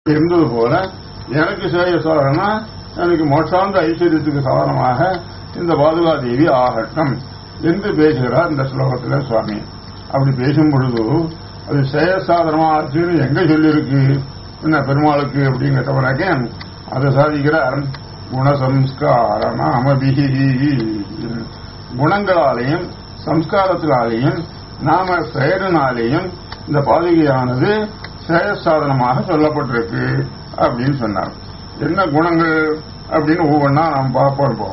இருந்தது போல எனக்கு சேய சாதனா எனக்கு மோட்சாந்த ஐஸ்வர்யத்துக்கு சாதனமாக இந்த பாதுகாதேவி ஆகட்டும் என்று பேசுகிறார் இந்த ஸ்லோகத்தில் சுவாமி அப்படி பேசும் பொழுது அது சேய சாதனமா ஆச்சுன்னு எங்க சொல்லியிருக்கு என்ன பெருமாளுக்கு அப்படின்னு கேட்டவனாக்க அதை சாதிக்கிறார் குணசம்ஸ்காரம் அமபிகி குணங்களாலேயும் சம்ஸ்காரத்தினாலேயும் நாம செயலினாலேயும் இந்த பாதுகையானது சேயசாதனமாக சொல்லப்பட்டிருக்கு அப்படின்னு சொன்னார் என்ன குணங்கள் அப்படின்னு ஒவ்வொன்றா நாம் பார்ப்போம் இப்போ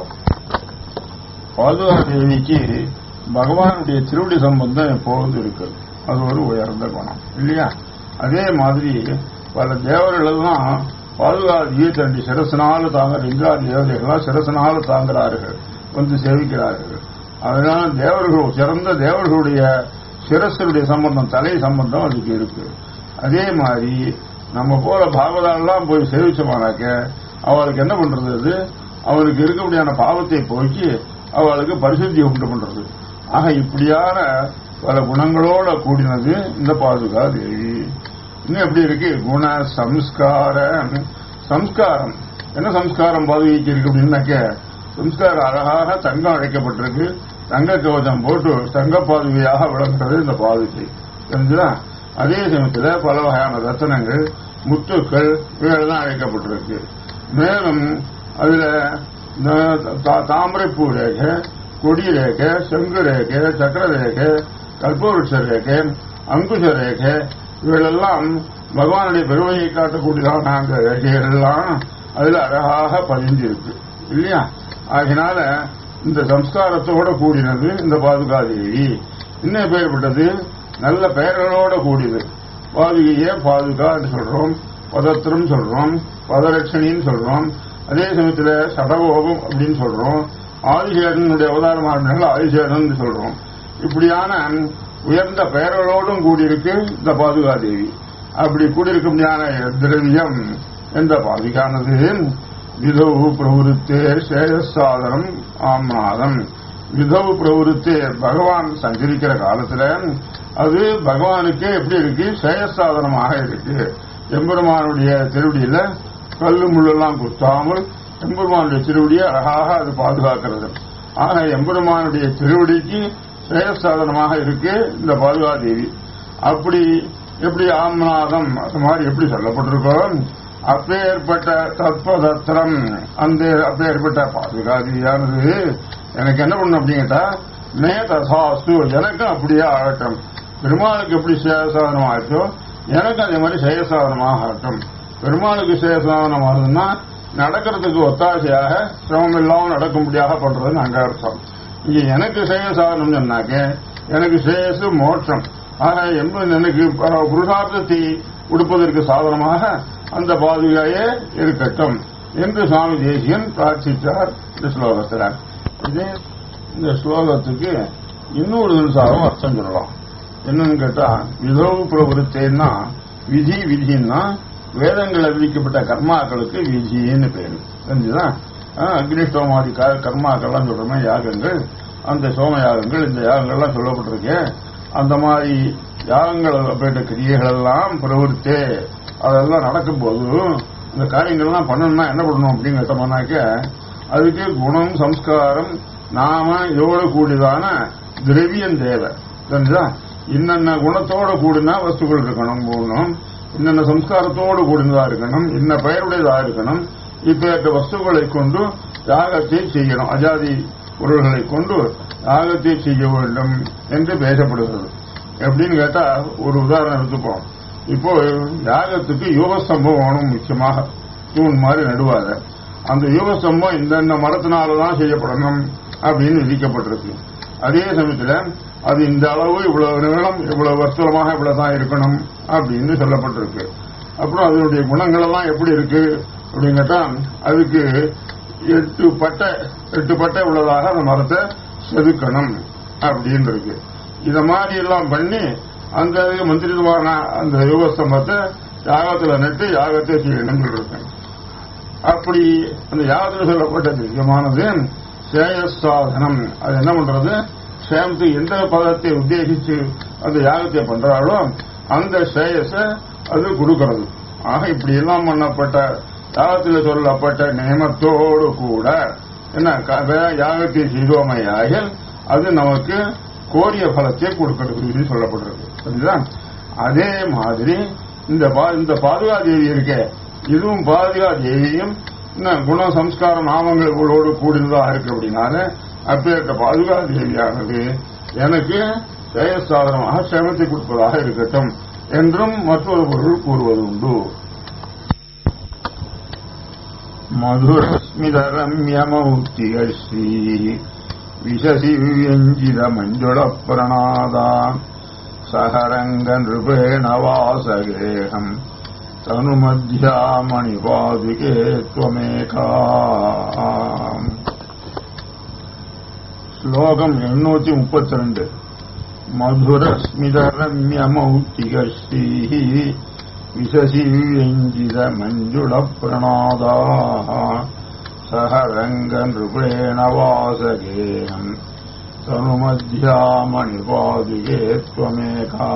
பாதுகா தேவிக்கு பகவானுடைய திருவடி சம்பந்தம் எப்பொழுதும் இருக்கு அது ஒரு உயர்ந்த குணம் இல்லையா அதே மாதிரி பல தேவர்களெல்லாம் பாதுகாதியை தன்னுடைய சிரசனால தாங்குற இந்திராதி தேவதைகளாம் சிரசனால தாங்குகிறார்கள் வந்து சேவிக்கிறார்கள் அதனால தேவர்கள் சிறந்த தேவர்களுடைய சிரசருடைய சம்பந்தம் தலை சம்பந்தம் அதுக்கு இருக்கு அதே மாதிரி நம்ம போல பாகவதாலாம் போய் சேவிச்சோமானாக்க அவளுக்கு என்ன பண்றது அது அவளுக்கு இருக்கக்கூடியான பாவத்தை போக்கி அவளுக்கு பரிசுத்தி உண்டு பண்றது ஆக இப்படியான பல குணங்களோட கூடினது இந்த பாதுகா தேவி இன்னும் எப்படி இருக்கு குண சம்ஸ்கார சம்ஸ்காரம் என்ன சம்ஸ்காரம் பாதுகைக்கு இருக்கு அப்படின்னாக்க சம்ஸ்காரம் அழகாக தங்கம் அழைக்கப்பட்டிருக்கு தங்க கவசம் போட்டு தங்க பாதுகையாக விளங்குறது இந்த பாதுகை தெரிஞ்சுதா அதே சமயத்தில் பல வகையான ரத்தனங்கள் முத்துக்கள் இவைகள்லாம் அழைக்கப்பட்டிருக்கு மேலும் அதுல தாமரைப்பூ ரேகை கொடி ரேகை செங்கு ரேகை சக்கர ரேகை கல்பவருஷ ரேகை அங்குஷ ரேகை இவைகளெல்லாம் பகவானுடைய பெருமையை காட்டக்கூடியதான அந்த ரேகைகள்லாம் அதுல அழகாக பதிஞ்சிருக்கு இல்லையா ஆகினால இந்த சம்ஸ்காரத்தோட கூடினது இந்த பாதுகாதேவி இன்னும் பெயர்பட்டது நல்ல பெயர்களோட கூடியது பாதுகையே பாதுகா என்று சொல்றோம் பதத்திரம் சொல்றோம் பதரட்சணின்னு சொல்றோம் அதே சமயத்தில் சடகோபம் அப்படின்னு சொல்றோம் ஆதிசேடனுடைய அவதாரமான ஆதிசேடன் சொல்றோம் இப்படியான உயர்ந்த பெயர்களோடும் கூடியிருக்கு இந்த பாதுகாதேவி அப்படி கூடியிருக்க முடியாத திரவியம் என்ற பாதுகானது விதவு பிரவருத்தே சேயசாதனம் ஆமாதம் விதவு பிரவருத்தே பகவான் சஞ்சரிக்கிற காலத்துல அது பகவானுக்கு எப்படி இருக்கு சேயசாதனமாக இருக்கு எம்பெருமானுடைய திருவடியில கல்லு முள்ளெல்லாம் குத்தாமல் எம்பெருமானுடைய திருவடியை அழகாக அது பாதுகாக்கிறது ஆக எம்பெருமானுடைய திருவடிக்கு சேயசாதனமாக இருக்கு இந்த பாதுகாதேவி அப்படி எப்படி ஆம்நாதம் அது மாதிரி எப்படி சொல்லப்பட்டிருக்கோ அப்பேற்பட்ட தத்வதத்திரம் அந்த அப்பேற்பட்ட பாதுகாதியானது எனக்கு என்ன பண்ணும் அப்படிங்கிட்டா மே தசாஸ்து எனக்கும் அப்படியே ஆகட்டும் பெருமாளுக்கு எப்படி சேயசாதனம் ஆகட்டோ எனக்கு அதே மாதிரி சேயசாதனமாக ஆகட்டும் பெருமாளுக்கு சேயசாதனம் ஆகுதுன்னா நடக்கிறதுக்கு ஒத்தாசையாக சிரமம் இல்லாமல் நடக்கும்படியாக பண்றது நாங்க அர்த்தம் இங்க எனக்கு சேயசாதனம் சொன்னாக்க எனக்கு சேயசு மோட்சம் ஆக என்பது எனக்கு புருஷார்த்தத்தை உடுப்பதற்கு சாதனமாக அந்த பாதுகையே இருக்கட்டும் என்று சுவாமி தேசியன் பிரார்த்தித்தார் இந்த ஸ்லோகத்தில் இதே இந்த ஸ்லோகத்துக்கு இன்னொரு நிமிஷம் அர்த்தம் சொல்லலாம் என்னன்னு கேட்டா விதவு பிரபுத்தேன்னா விதி விதின்னா வேதங்களில் விதிக்கப்பட்ட கர்மாக்களுக்கு விதின்னு பேரு தெரிஞ்சுதான் அக்னிஷ்டோமாதி கர்மாக்கள்லாம் சொல்றோமே யாகங்கள் அந்த சோம யாகங்கள் இந்த யாகங்கள்லாம் சொல்லப்பட்டிருக்கு அந்த மாதிரி யாகங்கள் போயிட்ட கிரியைகள் எல்லாம் பிரவருத்தே அதெல்லாம் நடக்கும்போது இந்த காரியங்கள்லாம் பண்ணணும்னா என்ன பண்ணணும் அப்படின்னு கேட்டோம்னாக்க அதுக்கு குணம் சம்ஸ்காரம் நாம இதோட கூடியதான திரவியம் தேவை தெரிஞ்சா இன்னென்ன குணத்தோட கூடினா வஸ்துக்கள் இருக்கணும் போகணும் இன்னென்ன சம்ஸ்காரத்தோடு கூடினதா இருக்கணும் இன்ன பெயருடையதா இருக்கணும் இப்பேற்ற வஸ்துக்களை கொண்டு யாகத்தை செய்யணும் அஜாதி பொருள்களை கொண்டு யாகத்தை செய்ய வேண்டும் என்று பேசப்படுகிறது எப்படின்னு கேட்டா ஒரு உதாரணம் எடுத்துப்போம் இப்போ யாகத்துக்கு யுவஸ்தம்பம் வேணும் முக்கியமாக தூண் மாதிரி நடுவாத அந்த யுவஸ்தம்பம் இந்தந்த மரத்தினாலதான் செய்யப்படணும் அப்படின்னு விதிக்கப்பட்டிருக்கு அதே சமயத்துல அது இந்த அளவு இவ்வளவு நீளம் இவ்வளவு வஸ்திரமாக இவ்வளவுதான் இருக்கணும் அப்படின்னு சொல்லப்பட்டிருக்கு அப்புறம் அதனுடைய குணங்கள் எல்லாம் எப்படி இருக்கு அப்படின்னு கேட்டா அதுக்கு எட்டு பட்டை எட்டு பட்டை உள்ளதாக அந்த மரத்தை செதுக்கணும் அப்படின்னு இருக்கு இத மாதிரி எல்லாம் பண்ணி அந்த மந்திரிதமான அந்த யோகஸ்தம்பத்தை யாகத்துல நட்டு யாகத்தை செய்யணும் இருக்கு அப்படி அந்த யாகத்தில் சொல்லப்பட்ட திவ்யமானது சேயசாதனம் அது என்ன பண்றது சேமத்து எந்த பதத்தை உத்தேசிச்சு அந்த யாகத்தை பண்றாளோ அந்த சேயஸ அது கொடுக்கிறது ஆக இப்படி எல்லாம் பண்ணப்பட்ட யாகத்தில் சொல்லப்பட்ட நியமத்தோடு கூட என்ன க- வே- யாகத்தை செய்தோமையாகில் அது நமக்கு கோரிய பலத்தை கொடுக்கிறது சொல்லப்பட்டிருக்கு சரிங்களா அதே மாதிரி இந்த பா- இந்த பாதுகா தேவி இருக்கே இதுவும் பாதுகா தேவியும் என்ன குண சம்ஸ்கார நாமங்களோடு கூடினதாக இருக்கு அப்படின்னால அப்பேற்ற பாதுகா தேவியானது எனக்கு ஜெயசாதனமாக சேமத்தை கொடுப்பதாக இருக்கட்டும் என்றும் மற்றொரு பொருள் கூறுவது உண்டு மதுரஸ்மிதரம்யமௌத்திகஸ்ரீ விசசி வியஞ்சித மஞ்சுள பிரணாதான் சகரங்க நிருபேண வாசகேகம் தனுமத்யாமணி பாதுகே துவமேகா ஸ்லோகம் எண்ணூத்தி முப்பத்தி ரெண்டு மதுரஸ்மிதரம்யமௌத்திகஸ்ரீ விசசி வியஞ்சித மஞ்சுள பிரணாதா சகரங்க நிருபேண வாசகேகம் தனுமத்யாமணி பாதுகே துவமேகா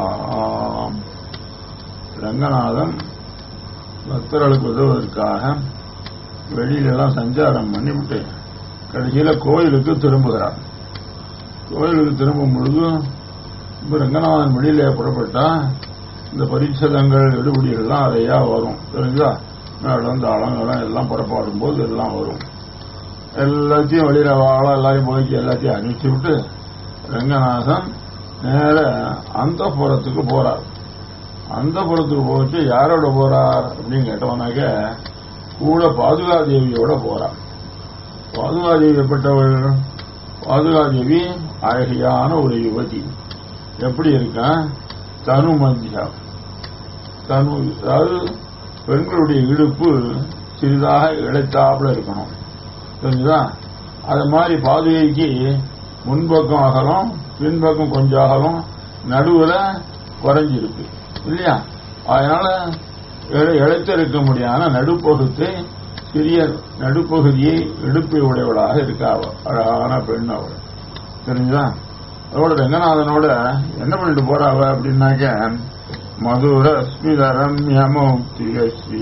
ரங்கநாதன் பக்தர்களுக்கு உதவுவதற்காக வெளியிலெல்லாம் சஞ்சாரம் பண்ணிவிட்டு கடைசியில கோயிலுக்கு திரும்புகிறார் கோயிலுக்கு திரும்பும் பொழுது இப்ப ரங்கநாதன் வெளியில புறப்பட்டா இந்த பரிச்சதங்கள் எடுபடிகள்லாம் நிறையா வரும் தெரிஞ்சா மேடம் தாளம் எல்லாம் புறப்பாடும் போது எல்லாம் வரும் எல்லாத்தையும் வெளியில வாழ எல்லாரையும் போய்க்கு எல்லாத்தையும் அனுப்பிச்சு விட்டு ரங்கநாதன் நேர அந்த புறத்துக்கு போறார் அந்த புறத்துக்கு போச்சு யாரோட போறார் அப்படின்னு கேட்டவனாக்க கூட பாதுகாதேவியோட போறார் பாதுகாதேவி எப்பட்டவள் பாதுகாதேவி அழகியான ஒரு யுவதி எப்படி இருக்கா தனு மத்தியா தனு அதாவது பெண்களுடைய இடுப்பு சிறிதாக இழைத்தாப்புல இருக்கணும் தெரிஞ்சுதா அது மாதிரி பாதுகைக்கு முன்பக்கம் அகலம் பின்பக்கம் கொஞ்சம் அகலம் நடுவுல குறைஞ்சிருக்கு இல்லையா அதனால இழை- இழைத்திருக்க முடியாத நடுப்பகுத்தை சிறிய நடுப்பகுதியை இடுப்பை உடையவளாக இருக்கா அவ அழகான பெண் அவள் தெரிஞ்சுதா அதோட ரங்கநாதனோட என்ன பண்ணிட்டு போறாவ அப்படின்னாக்க மதுர ஸ்மிதரம் யமௌக்திகஸ்ரீ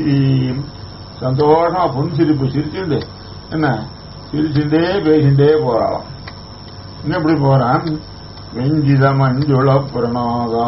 சந்தோஷமா புன் சிரிப்பு சிரிச்சுண்டு என்ன சிரிச்சுட்டே பேசிட்டே போறாளாம் என்ன எப்படி போறான் வெஞ்சித மஞ்சுள பிரணாதா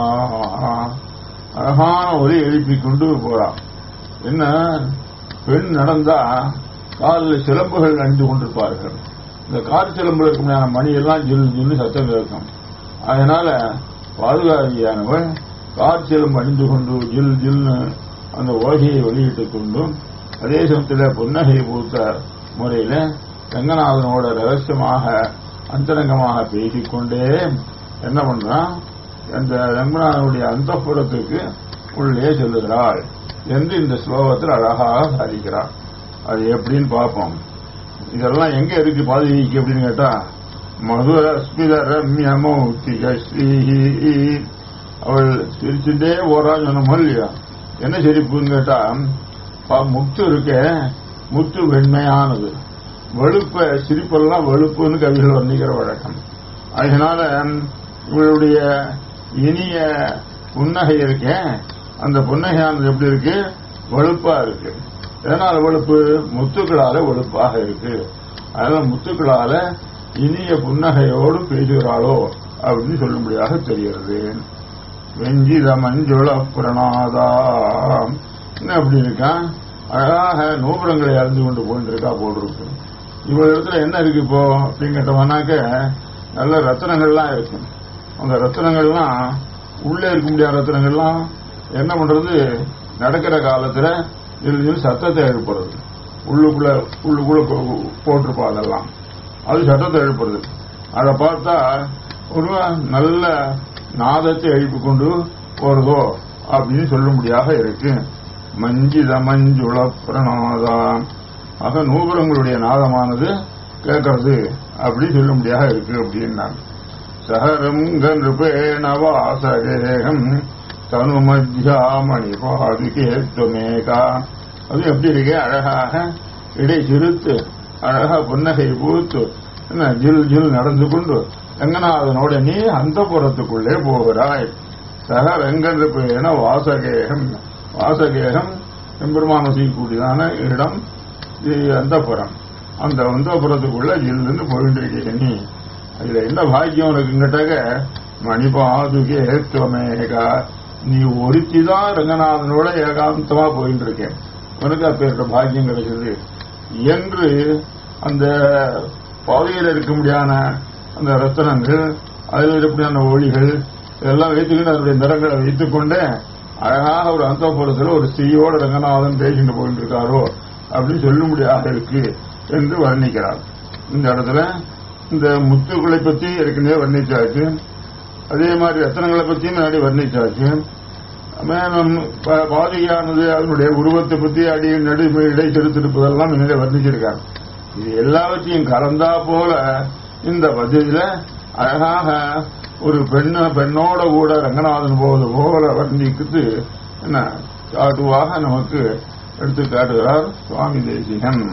அழகான ஒலி எழுப்பிக் கொண்டு போறான் என்ன பெண் நடந்தா காலில் சிலம்புகள் அணிந்து கொண்டிருப்பார்கள் இந்த கார் சிலம்புல இருக்குமான மணி எல்லாம் ஜில் ஜில்லு சத்தம் கேட்கும் அதனால பாதுகாதியானவள் கார் சிலம்பு அணிந்து கொண்டு ஜில் ஜில்னு அந்த ஓகையை வெளியிட்டுக் கொண்டும் அதே சமயத்தில் புன்னகை பூத்த முறையில ரங்கநாதனோட ரகசியமாக அந்தரங்கமாக பேசிக்கொண்டே என்ன பண்றான் அந்த ரங்கநாதனுடைய அந்தப்புறத்துக்கு உள்ளே செல்லுகிறாள் என்று இந்த ஸ்லோகத்தில் அழகாக சாதிக்கிறார் அது எப்படின்னு பார்ப்போம் இதெல்லாம் எங்க இருக்கு பாதுகைக்கு அப்படின்னு கேட்டா மதுர அஸ்மித ரம்யமௌத்திக ஸ்ரீ அவள் சிரிச்சுட்டே போறான்னு சொன்னோமோ இல்லையா என்ன சிரிப்புன்னு கேட்டா ப- முத்து இருக்க முத்து வெண்மையானது வெளுப்ப சிரிப்பெல்லாம் வெளுப்புன்னு கவிகள் வர்ணிக்கிற வழக்கம் அதனால இவளுடைய இனிய புன்னகை இருக்கே அந்த புன்னகையானது எப்படி இருக்கு வெளுப்பா இருக்கு எதனால வெளுப்பு முத்துக்களால வெளுப்பாக இருக்கு அதனால முத்துக்களால இனிய புன்னகையோடு பேசுகிறாளோ அப்படின்னு சொல்லும்படியாக தெரிகிறது வெஞ்சித மஞ்சுள பிரணாதா என்ன அப்படி இருக்கான் அழகாக நூபுரங்களை அறிந்து கொண்டு போயிட்டு இருக்கா போல் இருக்கு இவ்வளவு இடத்துல என்ன இருக்கு இப்போ அப்படின்னு கேட்டோம்னாக்க நல்ல ரத்தனங்கள்லாம் இருக்கு அந்த ரத்தனங்கள்லாம் உள்ளே இருக்க முடியாத ரத்தனங்கள்லாம் என்ன பண்றது நடக்கிற காலத்துல இது சத்தத்தை எழுப்புறது உள்ளுக்குள்ள உள்ளுக்குள்ள போ- போட்டிருப்பா அதெல்லாம் அது சத்தத்தை எழுப்புறது அதை பார்த்தா ஒரு நல்ல நாதத்தை எழுப்பி கொண்டு போறதோ அப்படின்னு சொல்லும்படியாக இருக்கு மஞ்சித மஞ்சுள பிரணாதா ஆக நூபுரங்களுடைய நாதமானது கேட்கறது அப்படி சொல்லும்படியாக இருக்கு அப்படின்னாங்க சஹரம் கருபேண வாசகேகம் தனு மத்தியாமணி பாதுகே துமேகா அது எப்படி இருக்கு அழகாக இடை சிறுத்து அழகா புன்னகை பூத்து என்ன ஜில் ஜில் நடந்து கொண்டு ரங்கநாதனோட நீ அந்த புறத்துக்குள்ளே போகிறாய் சக ரங்கன் பேன வாசகேகம் வாசகேகம் எம்பெருமான செய்யக்கூடியதான இடம் அந்த புறம் அந்த அந்தபுரத்துக்குள்ள ஜில்லுன்னு போயிட்டு இருக்கே நீ அதுல என்ன பாக்கியம் உனக்குங்கிட்டாக்க மணிபாதுகே துவமேகா நீ ஒருத்தி தான் ரங்கநாதனோட ஏகாந்தமா போயிட்டு இருக்கேன் உனக்கு அப்பேற்ற பாக்கியம் கிடைச்சது என்று அந்த பாதையில் இருக்க முடியாத அந்த ரத்தனங்கள் அதில் இருக்கக்கூடியான ஒளிகள் இதெல்லாம் வைத்துக்கிட்டு அதனுடைய நிறங்களை வைத்துக்கொண்டு அழகாக ஒரு அந்தபுரத்தில் ஒரு ஸ்ரீயோட ரங்கநாதன் பேசிட்டு போயிட்டு இருக்காரோ அப்படின்னு சொல்ல முடியாத இருக்கு என்று வர்ணிக்கிறார் இந்த இடத்துல இந்த முத்துக்களை பத்தி ஏற்கனவே வர்ணிச்சாச்சு அதே மாதிரி ரத்தனங்களை பத்தியும் முன்னாடி வர்ணிச்சாச்சு மேலும் பாதியானது அதனுடைய உருவத்தை பத்தி அடி நடு இடை செலுத்திருப்பதெல்லாம் முன்னாடி வர்ணிச்சிருக்கார் இது எல்லாவற்றையும் கலந்தா போல இந்த பதில அழகாக ஒரு பெண்ண பெண்ணோட கூட ரங்கநாதன் போவது போல வர்ணிக்குது என்ன காட்டுவாக நமக்கு எடுத்து காட்டுகிறார் சுவாமி தேசிகன்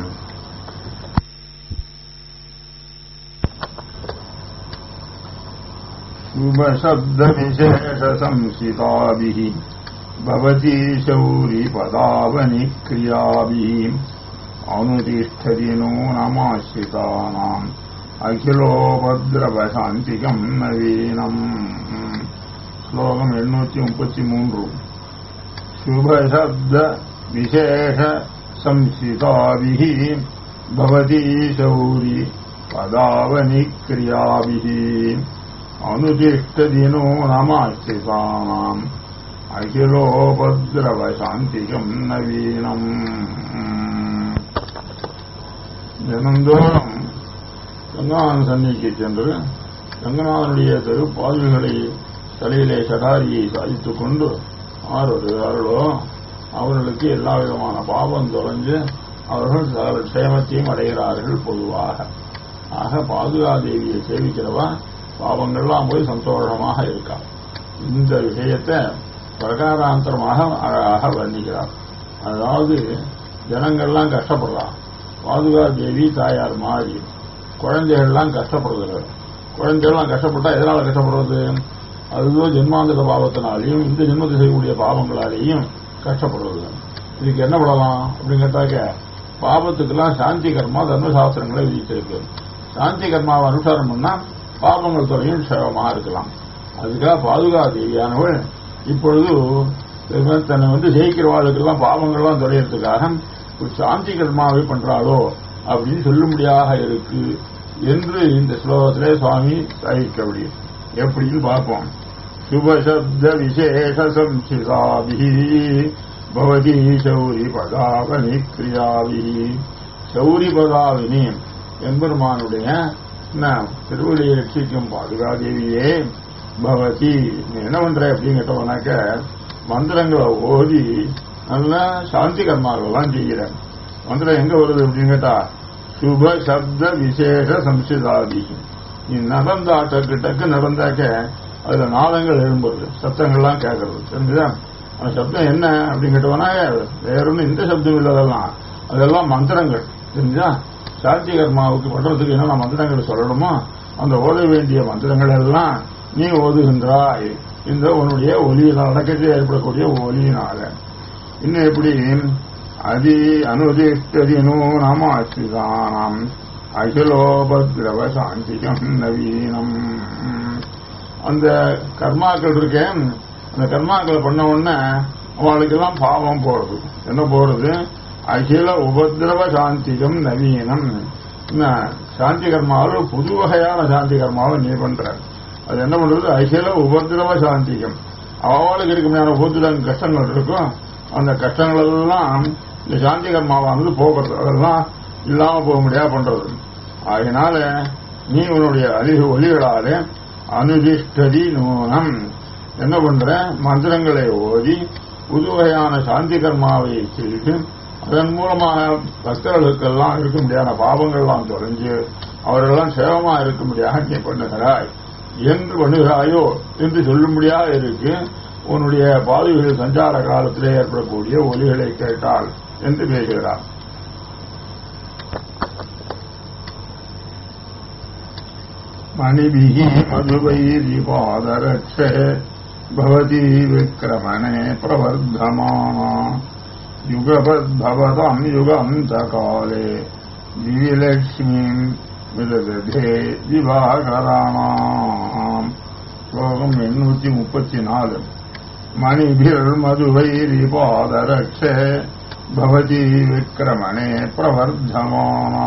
शुभशब्दविशेषसंसिताभिः भवती शौरिपदावनिक्रियाभिः अनुतिष्ठति नूनमाश्रितानाम् अखिलोपद्रवशान्तिकम् नवीनम् श्लोकम् एण्णूति मुपति मूன்று शुभशब्दविशेषसंसिताभिः भवती शौरि पदावनिक्रियाभिः अनुतिष्ठदिनो नमाश्रितानाम् அகிலோபத்ரவசாந்திகம் நவீனம் தினந்தோறும் ரங்கநாதன் சன்னிக்கு சென்று ரங்கநாதனுடைய திருப்பாதல்களை தலையிலே சடாரியை சாதித்துக் கொண்டு ஆறு வருகிறார்களோ அவர்களுக்கு எல்லா விதமான பாவம் தொலைஞ்சு அவர்கள் சகல க்ஷேமத்தையும் அடைகிறார்கள் பொதுவாக ஆக பாதுகாதேவியை சேவிக்கிறவா பாவங்கள்லாம் போய் சந்தோஷமாக இருக்கா இந்த விஷயத்தை பிரகாராந்தரமாக அழகாக வர்ணிக்கிறார் அதாவது ஜனங்கள்லாம் கஷ்டப்படுறான் பாதுகா தேவி தாயார் மாதிரி குழந்தைகள்லாம் கஷ்டப்படுறது குழந்தைகள்லாம் கஷ்டப்பட்டா எதனால கஷ்டப்படுறது அதுவோ ஜென்மாந்திர பாவத்தினாலையும் இந்த ஜென்மத்தை செய்யக்கூடிய பாவங்களாலேயும் கஷ்டப்படுறது இதுக்கு என்ன பண்ணலாம் அப்படின்னு கேட்டாக்க பாபத்துக்கெல்லாம் சாந்தி கர்மா தர்மசாஸ்திரங்களை விதித்திருக்கு சாந்தி கர்மாவை அனுசாரம் பண்ணா பாபங்கள் துறையும் சேவமா இருக்கலாம் அதுக்காக பாதுகா தேவியானவள் இப்பொழுது தன்னை வந்து ஜெயிக்கிறவாளுக்கெல்லாம் பாவங்கள்லாம் தொலைகிறதுக்காக ஒரு சாந்தி கர்மாவை பண்றாளோ அப்படின்னு சொல்லும்படியாக இருக்கு என்று இந்த ஸ்லோகத்திலே சுவாமி சாதிக்க முடியும் எப்படின்னு பார்ப்போம் சுபசப்த விசேஷ சம்சிதாபி பவதி சௌரி பதாவனி கிரியாவி சௌரி பதாவினி எம்பெருமானுடைய திருவள்ளியை ரட்சிக்கும் பாதுகாதேவியே பவதி நீ என்ன பண்ற அப்படின்னு கேட்டவனாக்க மந்திரங்களை ஓதி நல்லா சாந்தி கர்மாக்கள்லாம் செய்கிற மந்திரம் எங்க வருது அப்படின்னு கேட்டா சுப சப்த விசேஷ சம்சிதாதி நீ நடந்தா டக்கு டக்கு நடந்தாக்க அதுல நாதங்கள் எழும்புறது சத்தங்கள்லாம் கேட்கறது தெரிஞ்சுதா அந்த சப்தம் என்ன அப்படின்னு கேட்டவனா வேற ஒன்றும் இந்த சப்தம் இல்லதெல்லாம் அதெல்லாம் மந்திரங்கள் தெரிஞ்சா சாந்தி கர்மாவுக்கு பண்றதுக்கு என்னென்ன மந்திரங்கள் சொல்லணுமோ அந்த ஓத வேண்டிய மந்திரங்கள் எல்லாம் நீ ஓதுகின்றாய் இந்த உன்னுடைய ஒலியினால் நடக்கத்தில் ஏற்படக்கூடிய ஒலியினால இன்னும் எப்படி அதி அனுதிஷ்டதினோ நாம அச்சுதானம் அகிலோபத்ரவ சாந்திகம் நவீனம் அந்த கர்மாக்கள் இருக்கேன் அந்த கர்மாக்களை பண்ண உடனே அவளுக்கெல்லாம் பாவம் போறது என்ன போறது அகில உபதிரவ சாந்திகம் நவீனம் சாந்தி கர்மாவில் புது வகையான சாந்தி கர்மாவை நீ பண்ற அது என்ன பண்றது அகில உபதிரவ சாந்திகம் அவளுக்கு இருக்க உபதிரம் கஷ்டங்கள் இருக்கும் அந்த கஷ்டங்கள் எல்லாம் இந்த சாந்தி கர்மாவானது போகிறது அதெல்லாம் இல்லாம போக முடியாது பண்றது அதனால நீ உன்னுடைய அதிக ஒலிகளாலே அனுதிஷ்டதி நூனம் என்ன பண்ற மந்திரங்களை ஓதி புது வகையான சாந்தி கர்மாவை செய்து அதன் மூலமாக பக்தர்களுக்கெல்லாம் இருக்க முடியாத பாவங்கள்லாம் தொலைஞ்சு அவர்களெல்லாம் சேவமா இருக்க முடியாத நீ பண்ணுகிறாய் என்று பண்ணுகிறாயோ என்று சொல்லும்படியாக இருக்கு உன்னுடைய பாதுகள் சஞ்சார காலத்திலே ஏற்படக்கூடிய ஒலிகளை கேட்டால் என்று பேசுகிறார் மணிபிகி மதுவைரி பாதரட்ச भवती विक्रमणे प्रवर्धमाना युगपद्भवताम् युगान्तकाले दिविलक्ष्मीम् விததே திவாகராணாம் ஸ்லோகம் எண்ணூத்தி முப்பத்தி நாலு மணிபிர் மதுவைரி பாதரக்ஷே பவதி விக்கிரமணே பிரவர்தமானா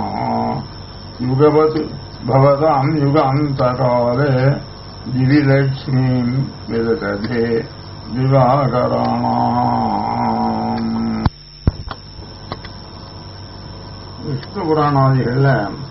யுகவத் பவதாம் யுகாந்தகாலே திவிலக்ஷ்மீம் விததே திவாகராணாம் விஷ்ணு புராணாதிகள்ல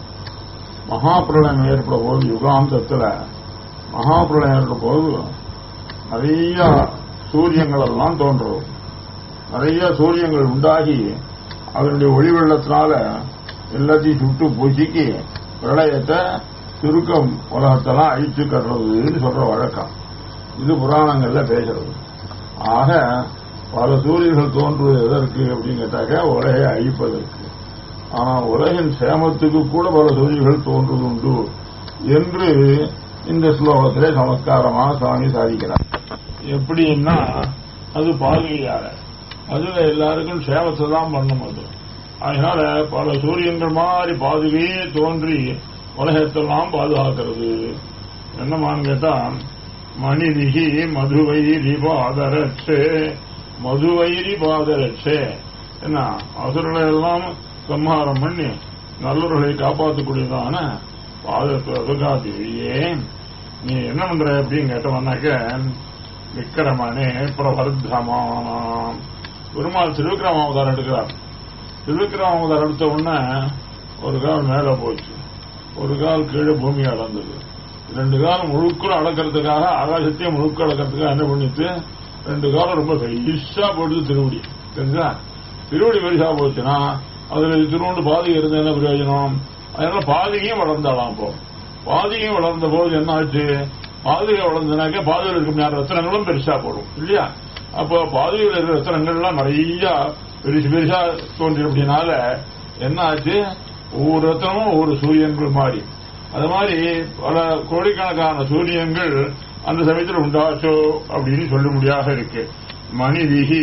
மகாபிரளயம் ஏற்பட போது யுகாந்தத்துல மகாபிரளயம் ஏற்பட போது நிறைய சூரியங்கள் எல்லாம் தோன்றும் நிறைய சூரியங்கள் உண்டாகி அதனுடைய ஒளி வெள்ளத்தினால எல்லாத்தையும் சுட்டு பொசுக்கி பிரளயத்தை சுருக்கம் உலகத்தெல்லாம் அழிச்சு கட்டுறதுன்னு சொல்ற வழக்கம் இது புராணங்கள்ல பேசுறது ஆக பல சூரியர்கள் தோன்றுவது எதற்கு அப்படின்னு கேட்டாக்க உலகை அழிப்பதற்கு ஆனா உலகின் சேமத்துக்கு கூட பல சூரியர்கள் தோன்றுவது உண்டு என்று இந்த ஸ்லோகத்திலே சமஸ்காரமா சுவாமி சாதிக்கிறார் எப்படின்னா அது பாதுகையார அதுல எல்லாருக்கும் சேவத்தை தான் பண்ணும் அது அதனால பல சூரியன்கள் மாதிரி பாதுகையே தோன்றி உலகத்தெல்லாம் பாதுகாக்கிறது என்னமான்னு கேட்டா மணிதிகி மதுவைரி பாதரட்சே மதுவைரி பாதரட்சே என்ன அசுரனை எல்லாம் சம்ஹாரம் பண்ணி நல்லவர்களை காப்பாற்றக்கூடியதான பாதத்துவதுகா தேவியே நீ என்ன பண்ற அப்படின்னு கேட்டவனாக்க விக்கிரமனே பிரவர்த்தமானாம் பெருமாள் திருவிக்கிரம அவதாரம் எடுக்கிறார் திருவிக்கிரம அவதாரம் எடுத்த உடனே ஒரு கால் மேல போச்சு ஒரு கால் கீழே பூமி அளந்தது ரெண்டு காலம் முழுக்க அளக்கிறதுக்காக ஆகாசத்தையும் முழுக்க அளக்கிறதுக்காக என்ன பண்ணிட்டு ரெண்டு காலம் ரொம்ப பெருசா போடுது திருவடி தெரிஞ்சா திருவடி பெருசா போச்சுன்னா அதுல திருவண்டு பாதிகை இருந்த என்ன பிரயோஜனம் அதனால பாதிகையும் வளர்ந்தாலாம் அப்போ பாதிகையும் வளர்ந்த போது என்ன ஆச்சு பாதுகை வளர்ந்தனாக்க பாதுகையில் இருக்கும் யார் ரத்தனங்களும் பெருசா போடும் இல்லையா அப்போ பாதுகையில் இருக்கிற ரத்தனங்கள்லாம் நிறைய பெருசு பெருசா தோன்றினபடினால என்ன ஆச்சு ஒவ்வொரு ரத்தனமும் ஒவ்வொரு சூரியன்கள் மாறி அது மாதிரி பல கோடிக்கணக்கான சூரியன்கள் அந்த சமயத்தில் உண்டாச்சோ அப்படின்னு சொல்ல முடியாத இருக்கு மணிதிகி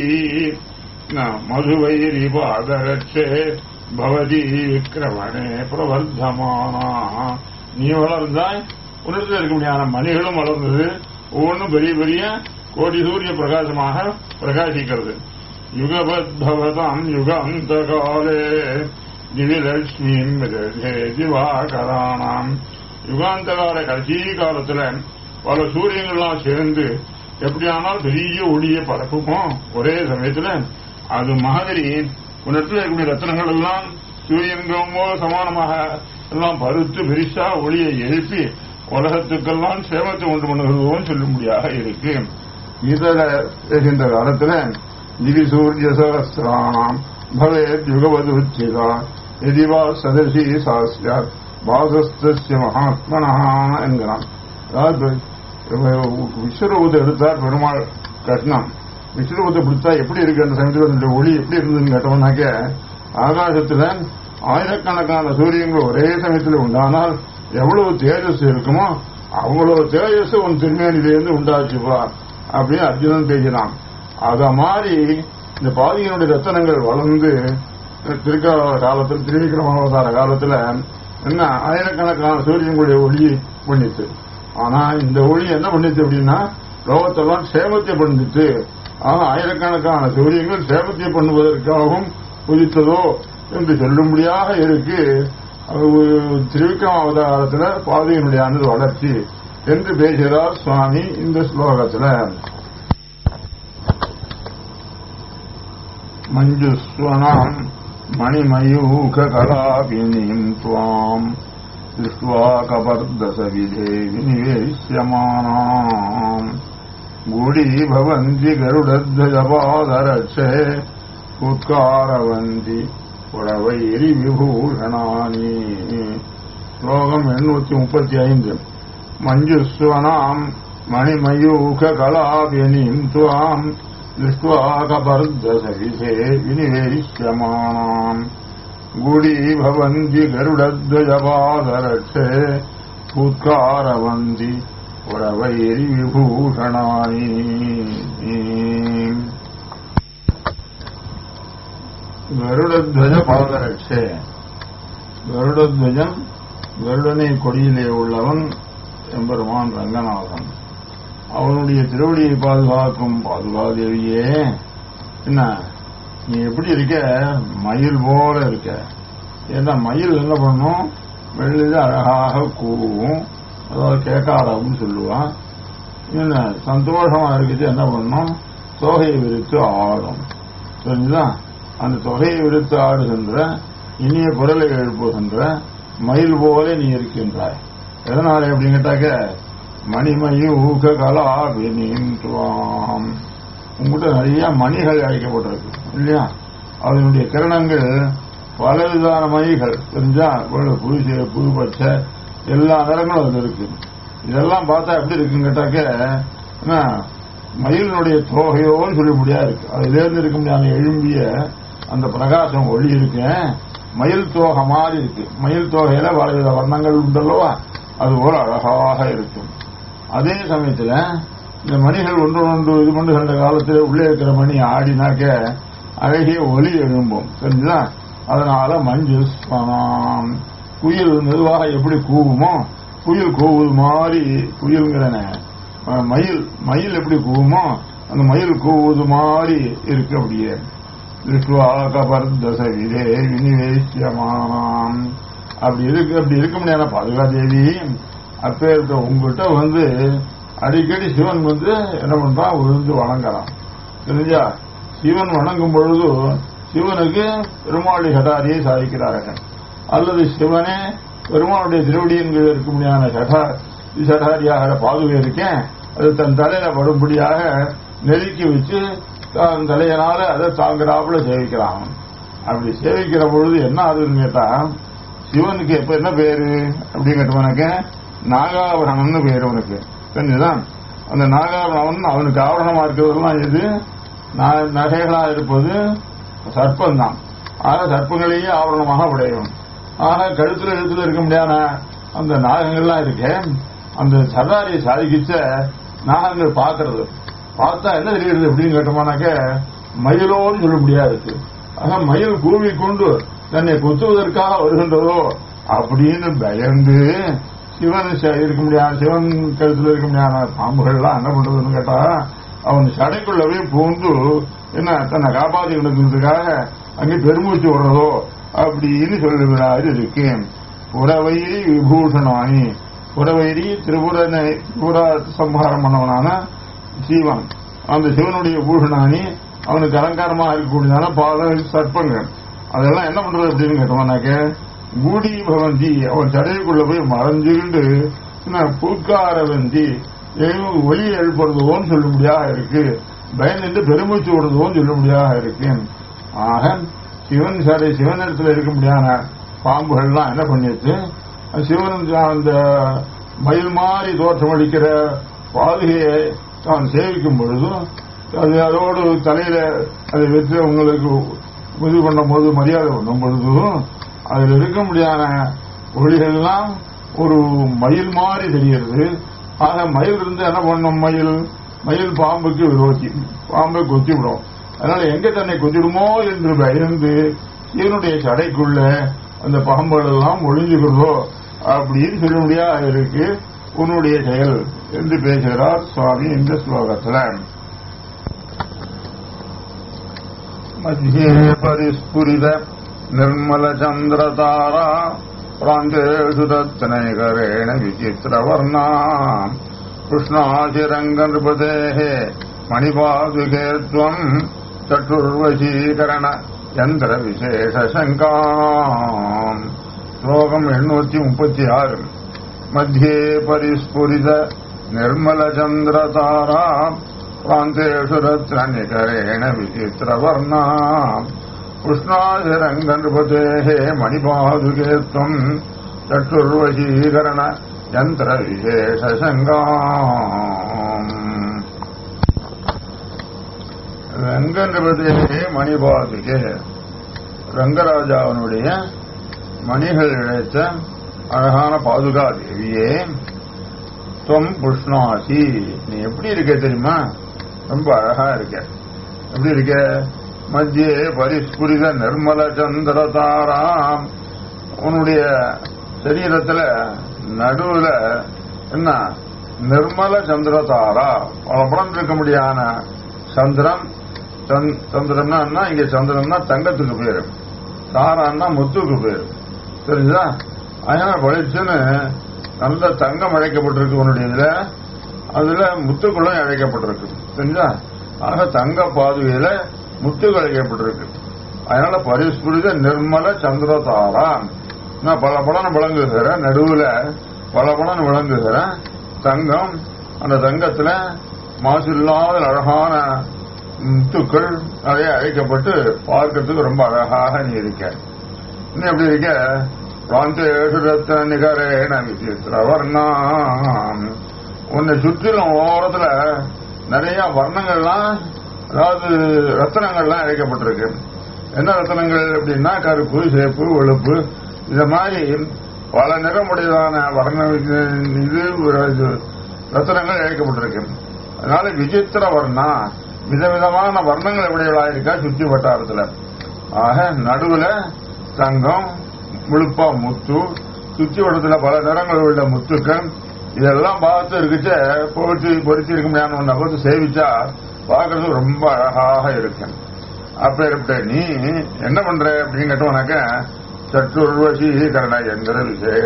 மதுவைரி பாதரட்சே பவதி விக்கிரமணே பிரவர்த்தமானா நீ வளர்ந்தாய் உன்னிடத்தில் இருக்க முடியாத மணிகளும் வளர்ந்தது ஒவ்வொன்றும் பெரிய பெரிய கோடி சூரிய பிரகாசமாக பிரகாசிக்கிறது யுகபத்பவதாம் யுகாந்த காலே திவிலட்சுமியும் திவாகரானாம் யுகாந்த கால கடைசி காலத்துல பல சூரியங்கள்லாம் சேர்ந்து எப்படியானால் பெரிய ஒளியை பரப்புமோ ஒரே சமயத்துல அது மாதிரி உன்னிடத்தில் இருக்கக்கூடிய ரத்தனங்கள் எல்லாம் சூரியன்கமோ சமானமாக எல்லாம் பருத்து பெரிசா ஒளியை எழுப்பி உலகத்துக்கெல்லாம் சேமத்தை உண்டு பண்ணுகிறதும் சொல்லும்படியாக இருக்கு இதுல இருக்கின்ற காலத்துல திவி சூரிய சகசிராணாம் பவேத் யுகவது உச்சிதா எதிவா சதசி சாஸ்யாத் பாசஸ்திய மகாத்மனா என்கிறான் அதாவது விஸ்வரூபத்தை எடுத்தார் பெருமாள் கஷ்ணம் விஸ்வரூபத்தை பிடிச்சா எப்படி இருக்கு அந்த சமயத்தில் அந்த ஒளி எப்படி இருந்ததுன்னு கேட்டோம்னாக்க ஆகாசத்துல ஆயிரக்கணக்கான சூரியங்கள் ஒரே சமயத்தில் உண்டானால் எவ்வளவு தேஜஸ் இருக்குமோ அவ்வளவு தேஜஸ் உன் திருமேனிலிருந்து உண்டாச்சுப்பா அப்படின்னு அர்ஜுனன் பேசினான் அத மாதிரி இந்த பாதியினுடைய ரத்தனங்கள் வளர்ந்து திருக்கால காலத்தில் திருவிக்கிரமாவதார காலத்துல என்ன ஆயிரக்கணக்கான சூரியங்களுடைய ஒளியை பண்ணிச்சு ஆனா இந்த ஒளி என்ன பண்ணிச்சு அப்படின்னா லோகத்தெல்லாம் சேமத்தை பண்ணிச்சு ஆனா ஆயிரக்கணக்கான சூரியங்கள் சேமத்தை பண்ணுவதற்காகவும் உதித்ததோ என்று சொல்லும்படியாக இருக்கு திருவிக்ரம அவதாரத்துல பாதையினுடைய அணுது வளர்ச்சி என்று பேசுகிறார் சுவாமி இந்த ஸ்லோகத்துல மஞ்சுஸ்வனாம் மணிமயூக கலாபினீம் துவாம் திருஷ்டுவா கபர்தசவிதே விநிவேஷ்யமானாம் गुडीभवन्ति गरुडध्वजपादरक्षे उत्कारवन्ति புடவைரி விபூஷணானி ஸ்லோகம் எண்ணூத்தி முப்பத்தி ஐந்து மஞ்சுஸ்வனாம் மணிமயூக கலாபியனீம் துவாம் திருஷ்டுவா கபர்தசவிதே விநிவேஷ்யமானாம் गुडीभवन्ति गरुडध्वजपादरक्षे उत्कारवन्ति புறவைரி விபூஷணானி கருடத்வஜ பாதரட்சே கருடத்வஜன் கருடனை கொடியிலே உள்ளவன் எம்பெருமான் ரங்கநாதன் அவனுடைய திருவடியை பாதுகாக்கும் பாதுகாதேவியே என்ன நீ எப்படி இருக்க மயில் போல இருக்க ஏன்னா மயில் என்ன பண்ணும் வெளியில அழகாக கூவும் அதாவது கேட்காரம்னு சொல்லுவான் என்ன சந்தோஷமா இருக்குது என்ன பண்ணும் தொகையை விரித்து ஆடும் சரிங்களா அந்த தொகையை விரித்து ஆடுகின்ற இனிய குரலை எழுப்புகின்ற மயில் போல நீ இருக்கின்றாய் எதனால அப்படின்னு கேட்டாக்க மணிமயி ஊக கலா வினின்றுவாம் உங்ககிட்ட நிறைய மணிகள் அழைக்கப்பட்டிருக்கு இல்லையா அதனுடைய கிரணங்கள் பலவிதான மணிகள் தெரிஞ்சா புது புது பச்சை எல்லா நிறங்களும் அது இருக்கு இதெல்லாம் பார்த்தா எப்படி இருக்குன்னு கேட்டாக்க என்ன மயிலினுடைய தோகையோன்னு சொல்ல முடியாது இருக்கு அதுலேருந்து இருக்க முடியாத எழும்பிய அந்த பிரகாசம் ஒளி இருக்கு மயில் தோகை மாதிரி இருக்கு மயில் தோகையில பலவித வர்ணங்கள் உண்டல்லவா அது போல அழகாக இருக்கும் அதே சமயத்துல இந்த மணிகள் ஒன்று ஒன்று இது பண்ணுகின்ற காலத்தில் உள்ளே இருக்கிற மணி ஆடினாக்க அழகிய ஒலி எழும்பும் தெரிஞ்சுதா அதனால மஞ்சு ஸ்வனாம் குயில் மெதுவாக எப்படி கூவுமோ குயில் கூவுது மாதிரி குயில்ங்கிறன மயில் மயில் எப்படி கூவுமோ அந்த மயில் கூவுது மாதிரி இருக்கு அப்படியே கபர்தச விதே வினிவேசியமானாம் அப்படி இருக்கு அப்படி இருக்க முடியாத பாதுகாதேவி அப்பேற்ற உங்ககிட்ட வந்து அடிக்கடி சிவன் வந்து என்ன பண்றான் விழுந்து வணங்குறான் தெரிஞ்சா சிவன் வணங்கும் பொழுது சிவனுக்கு பெருமாளி கடாரியை சாதிக்கிறார்கள் அல்லது சிவனே பெருமாளுடைய திருவடியின் கீழ் இருக்க முடியாத சடா சடாரியாக பாதுகை இருக்கேன் அது தன் தலையில படும்படியாக நெருக்கி வச்சு தன் தலையனால அதை தாங்குறாப்புல சேவிக்கிறான் அப்படி சேவிக்கிற பொழுது என்ன ஆகுதுன்னு கேட்டா சிவனுக்கு எப்ப என்ன பேரு அப்படின்னு கேட்டவனுக்கு நாகாபரணம்னு பேரு அவனுக்கு தெரிஞ்சுதான் அந்த நாகாபரணம் அவனுக்கு ஆவரணமா இருக்கிறதெல்லாம் எது நகைகளா இருப்பது சர்ப்பம் தான் ஆக சர்ப்பங்களையே ஆவரணமாக உடையவன் ஆக கழுத்துல எழுத்துல இருக்க முடியாத அந்த நாகங்கள்லாம் இருக்கு அந்த சர்தாரியை சாதிக்கிச்ச நாகங்கள் பார்க்கறது பார்த்தா என்ன தெரியுது அப்படின்னு கேட்டோம்னாக்க மயிலோன்னு சொல்ல முடியாது ஆக மயில் கூவி கொண்டு தன்னை குத்துவதற்காக வருகின்றதோ அப்படின்னு பயந்து சிவன் இருக்க முடியாத சிவன் கழுத்துல இருக்க முடியாத பாம்புகள்லாம் என்ன பண்றதுன்னு கேட்டா அவன் சடைக்குள்ளவே பூந்து என்ன தன்னை காப்பாற்றிக்கிறதுக்காக அங்கே பெருமூச்சு விடுறதோ அப்படின்னு சொல்லுகிறாரு இருக்கு புறவைரி விபூஷணானி புறவைரி திரிபுரனை திரிபுரா சம்ஹாரம் பண்ணவனான சிவன் அந்த சிவனுடைய பூஷணானி அவனுக்கு அலங்காரமா இருக்கக்கூடியதான பல சர்ப்பங்கள் அதெல்லாம் என்ன பண்றது அப்படின்னு கேட்டோம்னாக்க கூடி பவந்தி அவன் தடைக்குள்ள போய் மறைஞ்சுக்கிண்டு பூக்கார வந்தி ஒளி எழுப்புறதுவோன்னு சொல்ல முடியாத இருக்கு பயந்துட்டு பெருமூச்சு விடுறதுவோன்னு சொல்ல முடியாத இருக்கு ஆக சிவன் சடை சிவனிடத்துல இருக்க முடியாத பாம்புகள்லாம் என்ன பண்ணிச்சு சிவன் அந்த மயில் மாதிரி தோற்றம் அளிக்கிற பாதுகையை தான் சேவிக்கும் பொழுதும் அது அதோடு தலையில அதை வச்சு உங்களுக்கு இது பண்ணும் போது மரியாதை பண்ணும் பொழுதும் அதில் இருக்க முடியாத ஒளிகள்லாம் ஒரு மயில் மாதிரி தெரிகிறது ஆக மயில் இருந்து என்ன பண்ணும் மயில் மயில் பாம்புக்கு விரோதி பாம்பை கொத்தி விடும் அதனால எங்க தன்னை கொத்திடுமோ என்று பயந்து இவனுடைய சடைக்குள்ள அந்த பாம்புகள் எல்லாம் ஒளிஞ்சுகிறதோ அப்படின்னு சொல்ல முடியாது இருக்கு உன்னுடைய செயல் என்று பேசுகிறார் சுவாமி இந்த ஸ்லோகத்துல மத்தியே பரிஸ்புரித நிர்மல சந்திரதாரா प्रान्तेषु रत्नैकरेण विचित्रवर्णा कृष्णाशिरङ्गनृपतेः मणिपादुके त्वम् चतुर्वशीकरण यन्त्रविशेषशङ्का श्लोकम् एण्णूति मुपति आरु मध्ये परिस्फुरित निर्मलचन्द्रतारा प्रान्तेषु रत्ननिकरेण विचित्रवर्णा कृष्णाशिरङ्गनृपतेः मणिपादुके त्वम् चक्षुर्वशीकरण यन्त्रविशेषशङ्गा ரங்கநிபதே மணிபாதுகே ரங்கராஜாவனுடைய மணிகள் இழைத்த அழகான பாதுகா தேவியே தொம் புஷ்ணாசி நீ எப்படி இருக்க தெரியுமா ரொம்ப அழகா இருக்க எப்படி இருக்க மத்திய பரிஸ்புரித நிர்மல சந்திர தாராம் உன்னுடைய சரீரத்துல நடுவுல என்ன நிர்மல சந்திர தாரா படம் இருக்க முடியான சந்திரன் சந்- சந்திரன்னா என்ன? இங்க சந்திரன்னா தங்கத்துக்கு பேரு தாரான்னா முத்துக்கு பேரு தெரியுதா அதனால பளிச்சுன்னு நல்ல தங்கம் அழைக்கப்பட்டிருக்கு உன்னுடைய இதுல அதுல முத்துக்களும் அழைக்கப்பட்டிருக்கு தெரிஞ்சா ஆக தங்க பாதுகையில முத்துகள் அழைக்கப்பட்டிருக்கு அதனால பரிஸ்புரித நிர்மல சந்திரதாரா நான் பல பலன் விளங்குகிற நடுவுல பல பலன் விளங்குகிற தங்கம் அந்த தங்கத்துல மாசு இல்லாத அழகான முத்துக்கள் நிறைய அழைக்கப்பட்டு பார்க்கறதுக்கு ரொம்ப அழகாக நீ இருக்க இன்னும் எப்படி இருக்க பிராந்தேஷு ரத்ன நிகரேன விசித்திர வர்ணாம் உன்னை சுற்றிலும் ஓரத்துல நிறைய வர்ணங்கள்லாம் அதாவது ரத்தனங்கள்லாம் அழைக்கப்பட்டிருக்கு என்ன ரத்தனங்கள் அப்படின்னா கருப்பு சேப்பு வெளுப்பு இந்த மாதிரி பல நிறமுடையதான வர்ண இது இது ரத்தனங்கள் அழைக்கப்பட்டிருக்கு அதனால விசித்திர வர்ணா விதவிதமான வர்ணங்கள் உடையவளா இருக்கா சுற்றி வட்டாரத்துல ஆக நடுவுல தங்கம் முழுப்பா முத்து சுற்றி வட்டத்துல பல நிறங்கள் உள்ள முத்துக்கள் இதெல்லாம் பார்த்து இருக்குச்ச போட்டு பொறிச்சு இருக்க முடியாத ஒன்றை பார்த்து சேவிச்சா பார்க்கறது ரொம்ப அழகாக இருக்கு அப்பேற்பட்ட நீ என்ன பண்ற அப்படின்னு கேட்டோம்னாக்க சற்றுர்வசி கரண எந்திர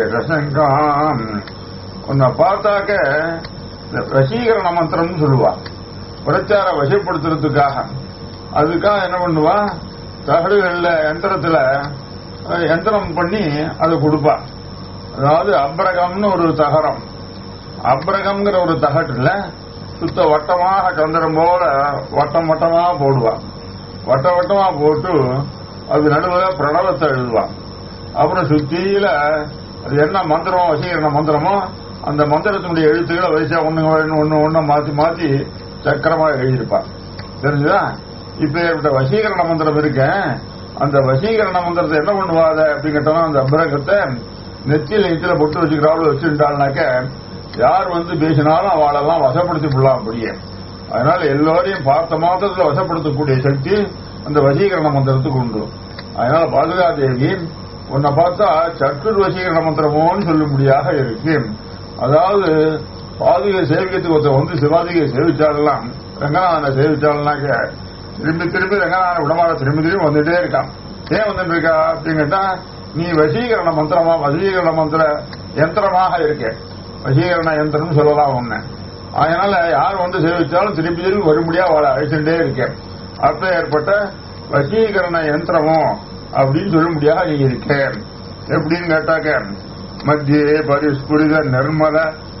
விசேஷங்காம் உன்னை பார்த்தாக்க இந்த வசீகரண மந்திரம்னு சொல்லுவா பிரச்சார வசப்படுத்துறதுக்காக அதுக்காக என்ன பண்ணுவா தகடுகள்ல யந்திரத்துல அஹ், யந்திரம் பண்ணி அதை கொடுப்பா அதாவது அப்ரகம்னு ஒரு தகரம் அப்ரகம்ங்கிற ஒரு தகட்டுல சுத்த வட்டமாக சந்திரம் போல வட்டம் வட்டமா போடுவா வட்ட வட்டமா போட்டு அது நடுவில் பிரணவத்தை எழுதுவான் அப்புறம் சுத்தியில அது என்ன மந்திரம் வசீகரண மந்திரமோ அந்த மந்திரத்தினுடைய எழுத்துக்களை வரிசையா ஒண்ணு ஒண்ணு ஒண்ணு மாத்தி மாத்தி சக்கரமா எழுதியிருப்பான் தெரிஞ்சுதா இப்ப ஏற்பட்ட வசீகரண மந்திரம் இருக்க அந்த வசீகரண மந்திரத்தை என்ன பண்ணுவாத அப்படின்னு கேட்டோம்னா அந்த அபிரகத்தை நெத்தியில நெத்தியில பொட்டு வச்சுக்கிறாள் வச்சுட்டாள்னாக்க யார் வந்து பேசினாலும் அவளெல்லாம் வசப்படுத்தி விடலாம் அப்படியே அதனால எல்லோரையும் பார்த்த மாத்திரத்துல வசப்படுத்தக்கூடிய சக்தி அந்த வசீகரண மந்திரத்துக்கு உண்டு அதனால பாதுகாதேவி உன்னை பார்த்தா சற்றுர் வசீகரண மந்திரமோன்னு சொல்லும்படியாக இருக்கு அதாவது பாதுகை சேவிக்கிறதுக்கு ஒருத்தர் வந்து சிவாதிகை சேவிச்சாலாம் ரங்கநாதனை சேவிச்சாலனாக்க திரும்பி திரும்பி ரங்கநாதனை விடமாக திரும்பி திரும்பி வந்துட்டே இருக்கான் ஏன் வந்துட்டு இருக்கா அப்படின்னு கேட்டா நீ வசீகரண மந்திரமா வசீகரண மந்திர யந்திரமாக இருக்க வசீகரண யந்திரம்னு சொல்லலாம் ஒண்ணு அதனால யார் வந்து சேவிச்சாலும் திருப்பி திருப்பி வரும்படியா அவளை அழைச்சுட்டே இருக்கேன் அப்ப ஏற்பட்ட வசீகரண யந்திரமோ அப்படின்னு சொல்லும்படியாக நீ இருக்க எப்படின்னு கேட்டாக்க மத்தியே பரிஸ்புரித நிர்மல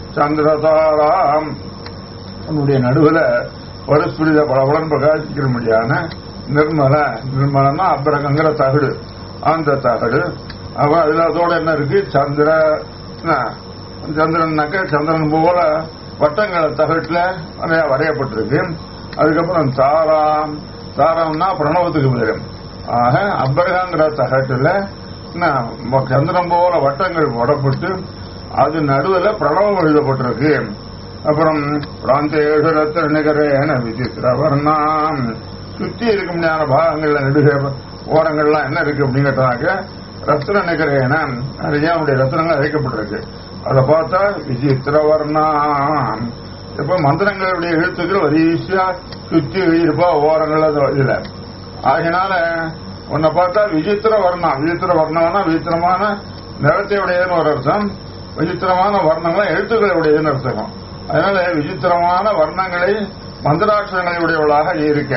சந்திரதாராம் உன்னுடைய நடுவுல பரிஸ்புரித பலபலன் பிரகாசிக்கிறபடியான நிர்மல நிர்மலன்னா அப்புறங்கிற தகடு அந்த தகடு அவ அதுல அதோட என்ன இருக்கு சந்திர என்ன, சந்திரன்னாக்க சந்திரன் போல வட்டங்கள் தகட்டுல நிறைய வரையப்பட்டிருக்கு அதுக்கப்புறம் தாராம் தாரம்னா பிரணவத்துக்கு பேரு ஆக அபரகங்கிற தகட்டுல என்ன, ம- சந்திரன் போல வட்டங்கள் போடப்பட்டு அது நடுவுல பிரணவம் எழுதப்பட்டிருக்கு அப்புறம் பிராந்தேஷு ரத்த நிகரேன விசித்திர வர்ணாம் சுத்தி இருக்க முடியாத பாகங்கள்ல நடுக ஓரங்கள்லாம் என்ன இருக்கு அப்படின்னு கேட்டாக்க ரத்ன நிகரேன நிறைய அவனுடைய ரத்னங்கள் அழைக்கப்பட்டிருக்கு அதை பார்த்தா விசித்திர வர்ணாம் இப்ப மந்திரங்களுடைய எழுத்துக்கள் வரிசையா சுத்தி எழுதியிருப்பா ஓரங்கள் அது இதுல ஆகினால உன்னை பார்த்தா விசித்திர வர்ணம் விசித்திர வர்ணம்னா விசித்திரமான நிறத்தை உடையதுன்னு ஒரு அர்த்தம் விசித்திரமான வர்ணங்களை எழுத்துக்களை உடையதுன்னு அர்த்தம் அதனால விசித்திரமான வர்ணங்களை மந்திராட்சரங்களை உடையவளாக நீ இருக்க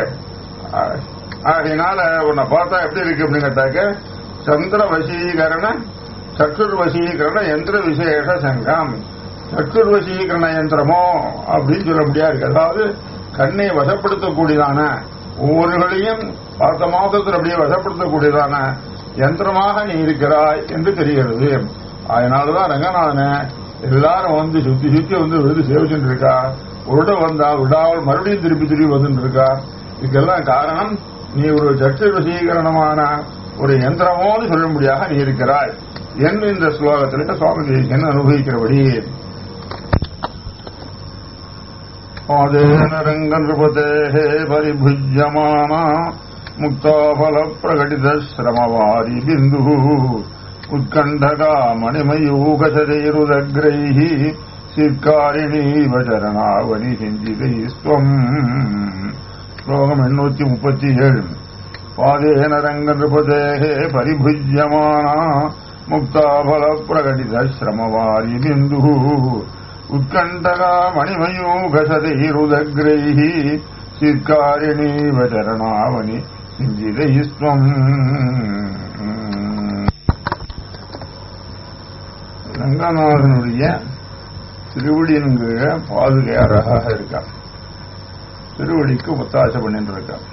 ஆ- ஆகையினால உன்னை பார்த்தா எப்படி இருக்கு அப்படின்னு கேட்டாக்க சந்திர வசீகரண சற்றுர் வசீகரண யந்திர விசேஷ சங்கம் சற்றுர் வசீகரண யந்திரமோ அப்படின்னு சொல்ல முடியாது அதாவது கண்ணை வசப்படுத்தக்கூடியதான ஒவ்வொருகளையும் பார்த்த மாதத்தில் அப்படியே வசப்படுத்தக்கூடியதான யந்திரமாக நீ இருக்கிறாய் என்று தெரிகிறது அதனாலதான் ரங்கநாதனை எல்லாரும் வந்து சுத்தி சுத்தி வந்து விழுது சேவிச்சுட்டு இருக்கா உருட வந்தா விடாமல் மறுபடியும் திருப்பி திருப்பி வந்துட்டு இருக்கா இதுக்கெல்லாம் காரணம் நீ ஒரு சற்று வசீகரணமான ஒரு யந்திரமோன்னு சொல்லும்படியாக நீ இருக்கிறாய் என்று இந்த ஸ்லோகத்தில் சுவாமி தேசிகன் அனுபவிக்கிறபடி पादेन रङ्गनृपतेः परिभुज्यमाना मुक्ताफलप्रकटितश्रमवारि बिन्दुः उत्कण्ठका मणिमयूकचरैरुदग्रैः சிற்காரிணீவ சரணாவணி சிந்திதைஸ்துவம் ஸ்லோகம் எண்ணூத்தி முப்பத்தி ஏழு பாதேன ரங்கநிருபதேகே பரிபுஜ்யமானா முக்தாபல பிரகடித ஸ்ரமவாரி பிந்து உத்கண்டகா மணிமயூகசதைருதக்ரைः சிற்காரிணீவ சரணாவணி சிந்திதைஸ்துவம் ரங்கநாதனுடைய திருவடியின் கீழே பாதுகையாராக இருக்கான் திருவடிக்கு ஒத்தாசை பண்ணிட்டு இருக்கான்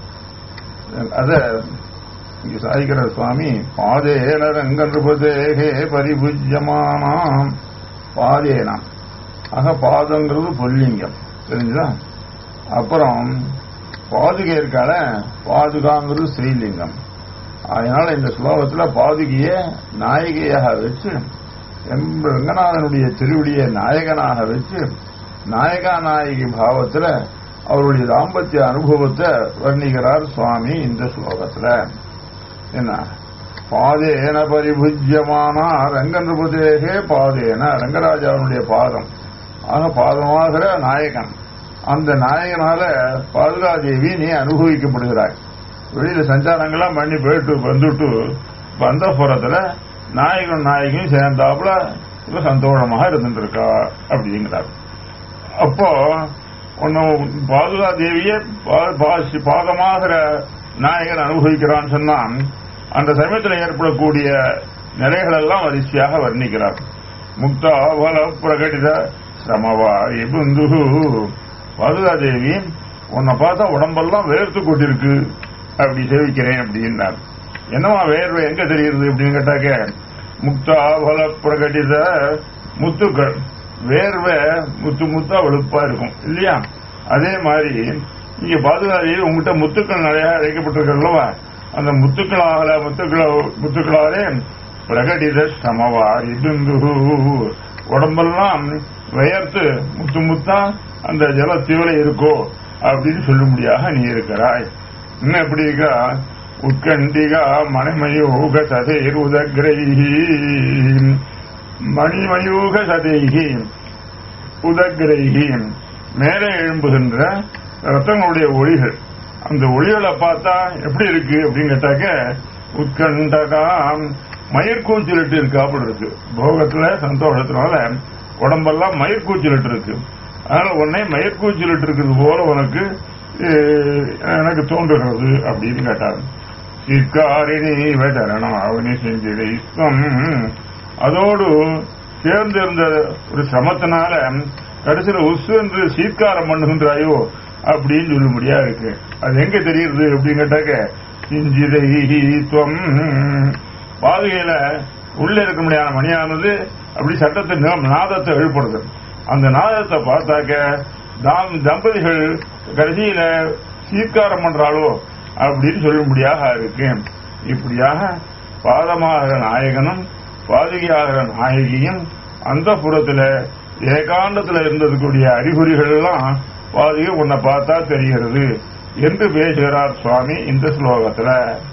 அத இங்க சாய்கிற சுவாமி பாதேன ரங்கநிருபதேகே பரிபுஜ்யமானாம் பாதேனாம் ஆக பாதங்கிறது பொல்லிங்கம் தெரிஞ்சுதா அப்புறம் பாதுகை இருக்கால பாதுகாங்கிறது ஸ்ரீலிங்கம் அதனால இந்த ஸ்லோகத்துல பாதுகைய நாயகியாக வச்சு ரங்கநாதனுடைய திருவடியை நாயகனாக வச்சு நாயகா நாயகி பாவத்துல அவருடைய தாம்பத்திய அனுபவத்தை வர்ணிக்கிறார் சுவாமி இந்த ஸ்லோகத்துல என்ன பாதேன பரிபுஜ்யமானா ரங்கநிருபதேகே பாதேன ரங்கராஜாவுடைய பாதம் ஆக பாதமாகிற நாயகன் அந்த நாயகனால பாதுகாதேவி நீ அனுபவிக்கப்படுகிறாய் வெளியில சஞ்சாரங்கள்லாம் பண்ணி போயிட்டு வந்துட்டு வந்த புறத்துல நாயகன் நாயகியும் சேர்ந்தாப்புல இப்ப சந்தோஷமாக இருந்துட்டு இருக்கா அப்படிங்கிறார் அப்போ ஒன்னு பாதுகா தேவிய பாதமாகிற நாயகன் அனுபவிக்கிறான்னு சொன்னா அந்த சமயத்தில் ஏற்படக்கூடிய நிலைகள் எல்லாம் வரிசையாக வர்ணிக்கிறார் முக்தாவல பிரகடித சமவாரி புந்து பாதுகா தேவி உன்னை பார்த்தா உடம்பெல்லாம் வேர்த்து கொட்டிருக்கு அப்படி சேவிக்கிறேன் அப்படின்னார் என்னவா வேர்வை எங்க தெரியுது அப்படின்னு கேட்டாக்க முக்தாபல பிரகடித முத்துக்கள் வேர்வை முத்து முத்தா வெளுப்பா இருக்கும் இல்லையா அதே மாதிரி இங்க பாதுகாதி உங்ககிட்ட முத்துக்கள் நிறைய அழைக்கப்பட்டிருக்கல்லவா அந்த முத்துக்களாகல முத்துக்கள முத்துக்களாலே பிரகடித சமவாரி பிந்து உடம்பெல்லாம் வியர்த்து முத்து முத்தா அந்த ஜலத்தீவிர இருக்கோ அப்படின்னு சொல்லும்படியாக நீ இருக்கிறாய் இன்னும் எப்படி இருக்கா உட்கண்டிகா மணிமயூக சதைர் உதக்ரைஹி மணிமயூக சதைஹி உதக்ரைஹி மேலே எழும்புகின்ற ரத்தங்களுடைய ஒளிகள் அந்த ஒளிகளை பார்த்தா எப்படி இருக்கு அப்படின்னு கேட்டாக்க உட்கண்டகா மயிர்கூச்சலிட்டு இருக்காப்புல இருக்கு போகத்துல சந்தோஷத்தினால உடம்பெல்லாம் மயிர்கூச்சலிட்டு இருக்கு அதனால உடனே மயிர்கூச்சலிட்டு இருக்கிறது போல உனக்கு எனக்கு தோன்றுகிறது அப்படின்னு கேட்டார் சிற்காரிணி வெதரணம் அவனி செஞ்சிட இஸ்வம் அதோடு சேர்ந்து இருந்த ஒரு சிரமத்தினால கடைசியில் உசு என்று சீர்காரம் பண்ணுகின்றாயோ அப்படின்னு சொல்லும்படியா இருக்கு அது எங்க தெரியுது அப்படின்னு கேட்டாக்க சிஞ்சிதைத்துவம் பாதுகையில உள்ள இருக்க முடியாத மணியானது அப்படி சட்டத்தை நாதத்தை எழுப்படுது அந்த நாதத்தை பார்த்தாக்க தாம் தம்பதிகள் கடைசியில சீர்காரம் பண்றாளோ அப்படின்னு சொல்லும்படியாக இருக்கு இப்படியாக பாதமாகிற நாயகனும் பாதுகையாகிற நாயகியும் அந்த புறத்துல ஏகாண்டத்துல இருந்ததுக்கூடிய அறிகுறிகள் எல்லாம் பாதுகை உன்னை பார்த்தா தெரிகிறது என்று பேசுகிறார் சுவாமி இந்த ஸ்லோகத்துல